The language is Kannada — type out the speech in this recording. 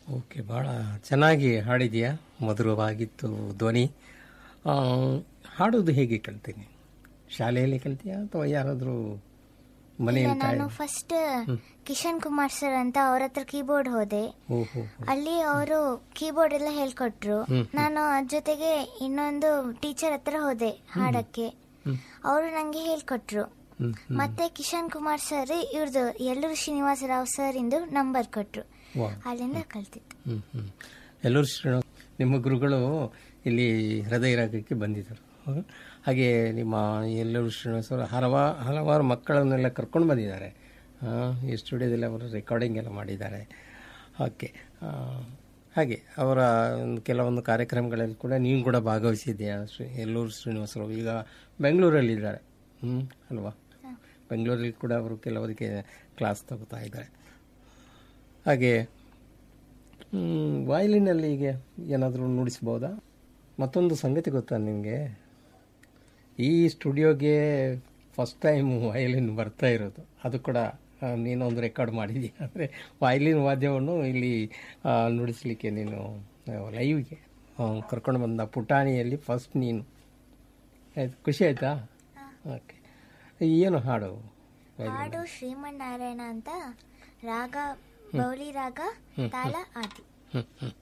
ಓಕೆ ಭಾಳ ಚೆನ್ನಾಗಿ ಹಾಡಿದೆಯಾ ಮಧುರವಾಗಿತ್ತು ಧ್ವನಿ ಆ, ಹಾಡೋದು ಹೇಗೆ ಕಲ್ತೀನಿ ಶಾಲೆಯಲ್ಲಿ ಕಲ್ತೀಯಾ ಅಥವಾ ಯಾರಾದರೂ ಮನೆಯಿಂದ ನಾನು ಫಸ್ಟ್ ಕಿಶನ್ ಕುಮಾರ್ ಸರ್ ಅಂತ ಅವ್ರ ಹತ್ರ ಕೀಬೋರ್ಡ್ ಹೋದೆ ಓಹೋ ಅಲ್ಲಿ ಅವರು ಕೀಬೋರ್ಡ್ ಎಲ್ಲ ಹೇಳ್ಕೊಟ್ರು ನಾನು ಅದ್ ಜೊತೆಗೆ ಇನ್ನೊಂದು ಟೀಚರ್ ಹತ್ರ ಹೋದೆ ಹಾಡಕ್ಕೆ ಅವರು ನಂಗೆ ಹೇಳ್ಕೊಟ್ರು ಹ್ಮ್ ಮತ್ತೆ ಕಿಶನ್ ಕುಮಾರ್ ಸರ್ ಇವ್ರದ್ದು ಎಲ್ಲೂರು ಶ್ರೀನಿವಾಸ ರಾವ್ ಸರ್ ಇಂದು ನಂಬರ್ ಕೊಟ್ರು ವಾ ಅಲ್ಲಿಂದ ಕಲ್ತಿದ್ದು ಹ್ಮ್ ಹ್ಮ್ ಎಲ್ಲರೂ ಶ್ರೀನಿವಾಸ ನಿಮ್ಮ ಗುರುಗಳು ಇಲ್ಲಿ ಹೃದಯ ರಾಗಕ್ಕೆ ಬಂದಿದ್ದರು ಹೌದು? ಹಾಗೆ ನಿಮ್ಮ ಎಲ್ಲರೂ ಶ್ರೀನಿವಾಸ ಅವರು ಹಲವಾ ಹಲವಾರು ಮಕ್ಕಳನ್ನೆಲ್ಲ ಕರ್ಕೊಂಡು ಬಂದಿದ್ದಾರೆ ಆ, ಈ ಸ್ಟುಡಿಯೋದಲ್ಲಿ ಅವರು ರೆಕಾರ್ಡಿಂಗ್ ಎಲ್ಲ ಮಾಡಿದ್ದಾರೆ ಓಕೆ ಆ, ಹಾಗೆ ಅವರ ಒಂದು ಕೆಲವೊಂದು ಕಾರ್ಯಕ್ರಮಗಳಲ್ಲಿ ಕೂಡ ನೀವು ಕೂಡ ಭಾಗವಹಿಸಿದ್ದೀಯಾ ಶ್ರೀ ಎಲ್ಲೂರು ಶ್ರೀನಿವಾಸರು ಈಗ ಬೆಂಗಳೂರಲ್ಲಿದ್ದಾರೆ ಹ್ಞೂ ಅಲ್ವಾ ಬೆಂಗಳೂರಲ್ಲಿ ಕೂಡ ಅವರು ಕೆಲವರಿಗೆ ಕ್ಲಾಸ್ ತಗೋತಾ ಇದ್ದಾರೆ ಹಾಗೆ ವಾಯಲಿನಲ್ಲಿ ಈಗ ಏನಾದರೂ ನುಡಿಸ್ಬೋದಾ ಮತ್ತೊಂದು ಸಂಗತಿ ಗೊತ್ತಾ ನಿಮಗೆ ಈ ಸ್ಟುಡಿಯೋಗೆ ಫಸ್ಟ್ ಟೈಮ್ ವಯಲಿನ್ ಬರ್ತಾ ಇರೋದು ಅದು ಕೂಡ ಆ, ನೀನೊಂದು ರೆಕಾರ್ಡ್ ಮಾಡಿದೀಯ ಅಂದರೆ ವಯಲಿನ್ ವಾದ್ಯವನ್ನು ಇಲ್ಲಿ ಆ, ನುಡಿಸ್ಲಿಕ್ಕೆ ನೀನು ಲೈವ್ಗೆ ಕರ್ಕೊಂಡು ಬಂದ ಪುಟಾಣಿಯಲ್ಲಿ ಫಸ್ಟ್ ನೀನು ಆಯ್ತು ಖುಷಿ ಆಯ್ತಾ ಓಕೆ ಏನು ಹಾಡು ಹಾಡು ಶ್ರೀಮನ್ನಾರಾಯಣ ಅಂತ ರಾಗ ಬೌಲಿ ರಾಗ ತಾಳ ಆದಿ ಹ್ಞೂ ಹ್ಞೂ